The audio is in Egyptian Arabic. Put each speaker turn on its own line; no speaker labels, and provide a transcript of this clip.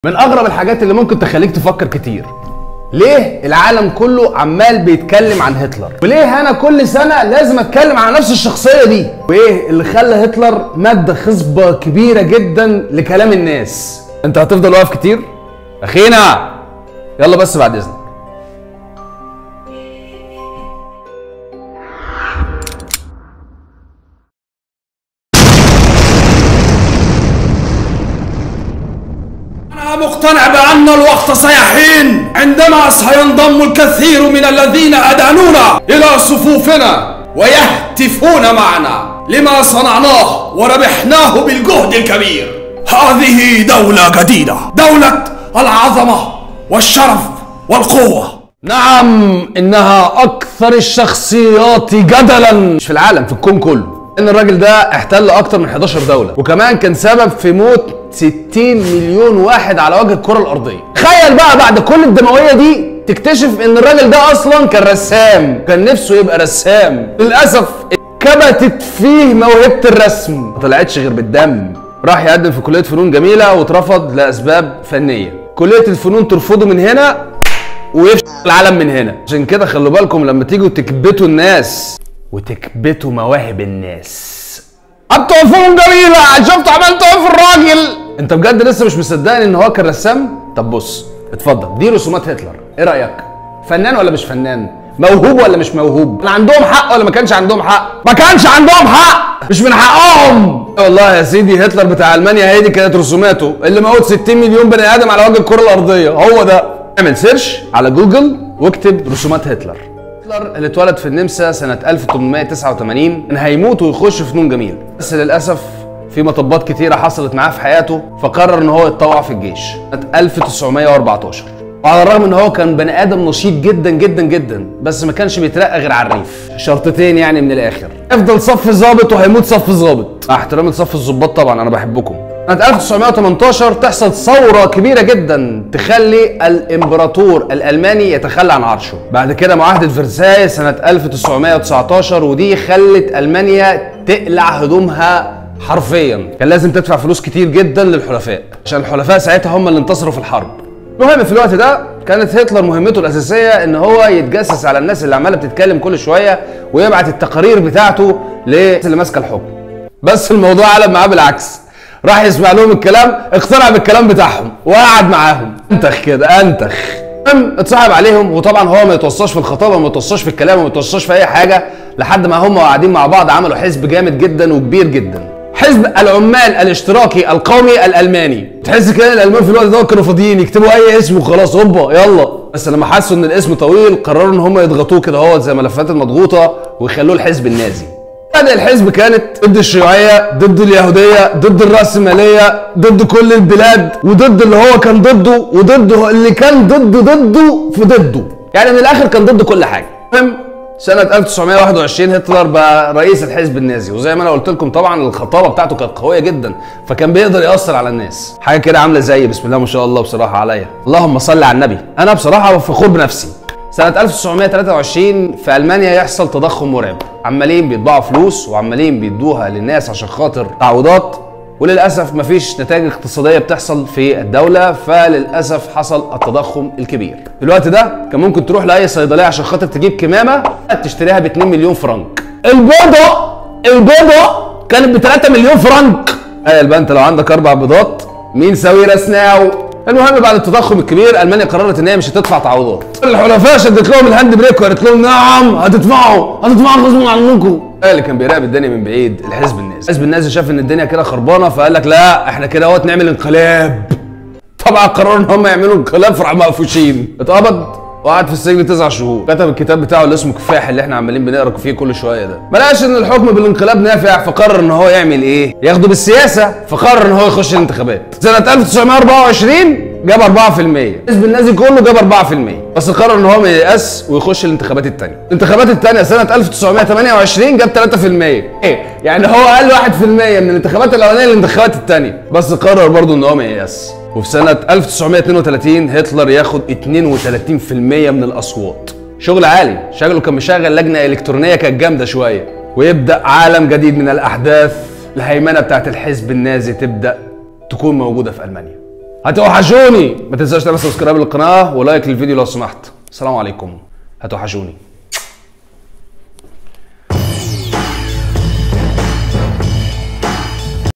من اغرب الحاجات اللي ممكن تخليك تفكر كتير ليه العالم كله عمال بيتكلم عن هتلر وليه انا كل سنه لازم اتكلم عن نفس الشخصيه دي وايه اللي خلى هتلر ماده خصبه كبيره جدا لكلام الناس انت هتفضل واقف كتير اخينا يلا بس بعد اذنك
أنا مقتنع بأن الوقت سيحين عندما سينضم الكثير من الذين أدانونا إلى صفوفنا ويهتفون معنا لما صنعناه وربحناه بالجهد الكبير هذه دولة جديدة دولة العظمة والشرف والقوة
نعم انها اكثر الشخصيات جدلا مش في العالم في الكون كله ان الراجل ده احتل اكتر من 11 دولة وكمان كان سبب في موت 60 مليون واحد على وجه الكرة الارضية تخيل بقى بعد كل الدموية دي تكتشف ان الراجل ده اصلا كان رسام كان نفسه يبقى رسام للاسف كبتت فيه موهبة الرسم ما طلعتش غير بالدم راح يقدم في كلية فنون جميلة واترفض لأسباب فنية كلية الفنون ترفضه من هنا ويفشل العالم من هنا عشان كده خلوا بالكم لما تيجوا تكبتوا الناس وتكبتوا مواهب الناس انتوا فنون جميلة شفتوا عملتوا ايه في الراجل انت بجد لسه مش مصدقني ان هو كان رسام طب بص اتفضل دي رسومات هتلر ايه رايك فنان ولا مش فنان موهوب ولا مش موهوب كان عندهم حق ولا ما كانش عندهم حق ما كانش عندهم حق مش من حقهم والله يا سيدي هتلر بتاع المانيا هي دي كانت رسوماته اللي موت 60 مليون بني ادم على وجه الكره الارضيه هو ده اعمل سيرش على جوجل واكتب رسومات هتلر هتلر اللي اتولد في النمسا سنة 1889 كان هيموت ويخش فنون جميل بس للأسف في مطبات كتيرة حصلت معاه في حياته فقرر ان هو يتطوع في الجيش سنة 1914 وعلى الرغم ان هو كان بني ادم نشيط جدا جدا جدا بس ما كانش بيترقى غير على الريف شرطتين يعني من الاخر يفضل صف ظابط وهيموت صف ظابط مع احترامي لصف الظباط طبعا انا بحبكم سنة 1918 تحصل ثورة كبيرة جدا تخلي الامبراطور الالماني يتخلى عن عرشه بعد كده معاهدة فرساي سنة 1919 ودي خلت المانيا تقلع هدومها حرفيا كان لازم تدفع فلوس كتير جدا للحلفاء عشان الحلفاء ساعتها هم اللي انتصروا في الحرب المهم في الوقت ده كانت هتلر مهمته الاساسيه ان هو يتجسس على الناس اللي عماله بتتكلم كل شويه ويبعت التقارير بتاعته للناس اللي ماسكه الحكم بس الموضوع قلب معاه بالعكس راح يسمع لهم الكلام اقتنع بالكلام بتاعهم وقعد معاهم انتخ كده انتخ المهم اتصاحب عليهم وطبعا هو ما يتوصاش في الخطابه وما يتوصاش في الكلام وما يتوصاش في اي حاجه لحد ما هم قاعدين مع بعض عملوا حزب جامد جدا وكبير جدا حزب العمال الاشتراكي القومي الالماني تحس كده الالمان في الوقت ده كانوا فاضيين يكتبوا اي اسم وخلاص هوبا يلا بس لما حسوا ان الاسم طويل قرروا ان هم يضغطوه كده اهوت زي ملفات المضغوطه ويخلوه الحزب النازي هذه الحزب كانت ضد الشيوعية ضد اليهودية ضد الرأسمالية ضد كل البلاد وضد اللي هو كان ضده وضد اللي كان ضد ضده في ضده يعني من الآخر كان ضد كل حاجة المهم سنة 1921 هتلر بقى رئيس الحزب النازي وزي ما انا قلت لكم طبعا الخطابة بتاعته كانت قوية جدا فكان بيقدر يأثر على الناس حاجة كده عاملة زي بسم الله ما شاء الله بصراحة عليا اللهم صل على النبي انا بصراحة فخور بنفسي سنة 1923 في ألمانيا يحصل تضخم مرعب عمالين بيطبعوا فلوس وعمالين بيدوها للناس عشان خاطر تعويضات وللأسف مفيش نتائج اقتصادية بتحصل في الدولة فللأسف حصل التضخم الكبير في الوقت ده كان ممكن تروح لأي صيدلية عشان خاطر تجيب كمامة تشتريها ب 2 مليون فرنك البيضة البيضة كانت ب 3 مليون فرنك تخيل بقى انت لو عندك اربع بيضات مين ساويرة سناو المهم بعد التضخم الكبير المانيا قررت ان هي مش هتدفع تعويضات الحلفاء شدت لهم الهاند بريك وقالت لهم نعم هتدفعوا هتدفعوا غصب عنكم اللي كان بيراقب الدنيا من بعيد الحزب النازي الحزب النازي شاف ان الدنيا كده خربانه فقال لك لا احنا كده اهوت نعمل انقلاب طبعا قرروا ان هم يعملوا انقلاب فراحوا مقفوشين اتقبض وقعد في السجن تسع شهور كتب الكتاب بتاعه اللي اسمه كفاح اللي احنا عمالين بنقرا فيه كل شويه ده ما لقاش ان الحكم بالانقلاب نافع فقرر ان هو يعمل ايه ياخده بالسياسه فقرر ان هو يخش الانتخابات سنه 1924 جاب 4% الحزب النازي كله جاب 4% بس قرر ان هو ما ييأس ويخش الانتخابات الثانيه الانتخابات الثانيه سنه 1928 جاب 3% ايه يعني هو اقل 1% من الانتخابات الاولانيه للانتخابات الثانيه بس قرر برضه ان هو ما ييأس وفي سنة 1932 هتلر ياخد 32% من الأصوات شغل عالي شغله كان مشغل لجنة إلكترونية كانت جامدة شوية ويبدأ عالم جديد من الأحداث الهيمنة بتاعت الحزب النازي تبدأ تكون موجودة في ألمانيا هتوحشوني ما تنساش تعمل سبسكرايب للقناه ولايك للفيديو لو سمحت السلام عليكم هتوحشوني